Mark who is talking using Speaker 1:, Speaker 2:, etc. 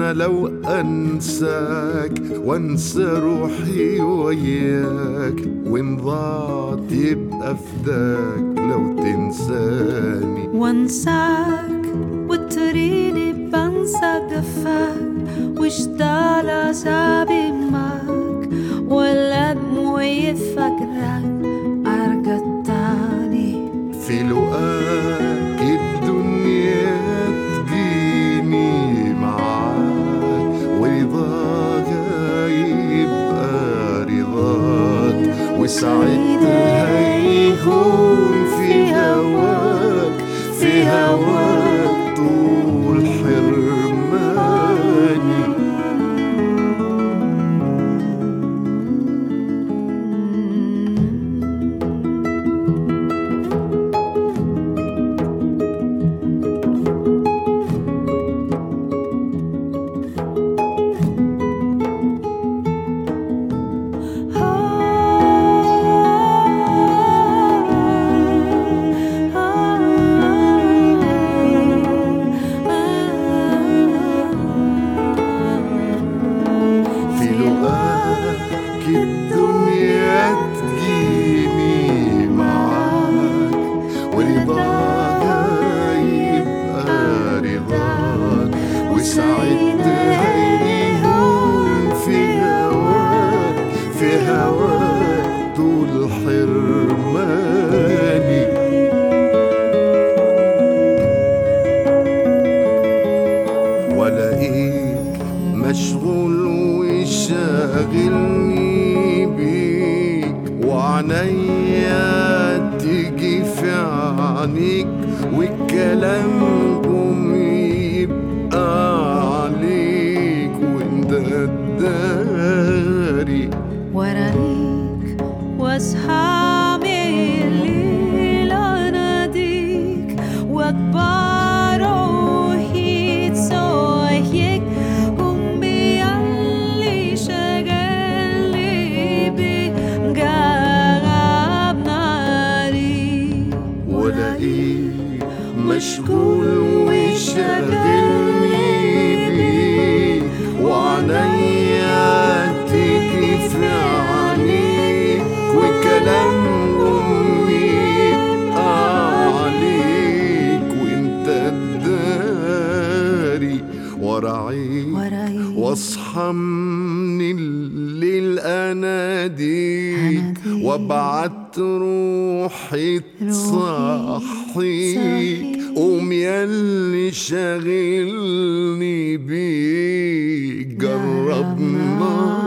Speaker 1: انا لو انساك وانسى روحي وياك وان ضاعت يبقى فداك لو تنساني
Speaker 2: وانساك وتريني بنسى جفاك واشتعل عذابي معك ولا دموعي فاكرك ارجع تاني
Speaker 1: في لقاك الدنيا تجيني معاك ورضاك يبقى رضاك وساعتها هيهون في هواك في هواك طول حرماني في لقاك الدنيا تجيني معاك ورضاك يبقى رضاك وساعتها يهون في هواك في هواك طول حرماني والاقيك مشغول وشاغلني بيك وعنيا تيجي في عينيك والكلام يبقى عليك وانت الداري
Speaker 2: ورايك واصحى من الليل اناديك واكبر روحي تصحيك قوم بياللي شغلني بيك جرب ناري
Speaker 1: والاقيك مشغول وشاغلني بيك وعنيا تيجي في عينيك وكلامهم يبقى عليك وانت الداري وراعيك
Speaker 2: ورايك
Speaker 1: واصحى من الليل اناديك
Speaker 2: أناديك.
Speaker 1: وابعت روحي تصحيك قوم ياللي شاغلني بيك جرب نار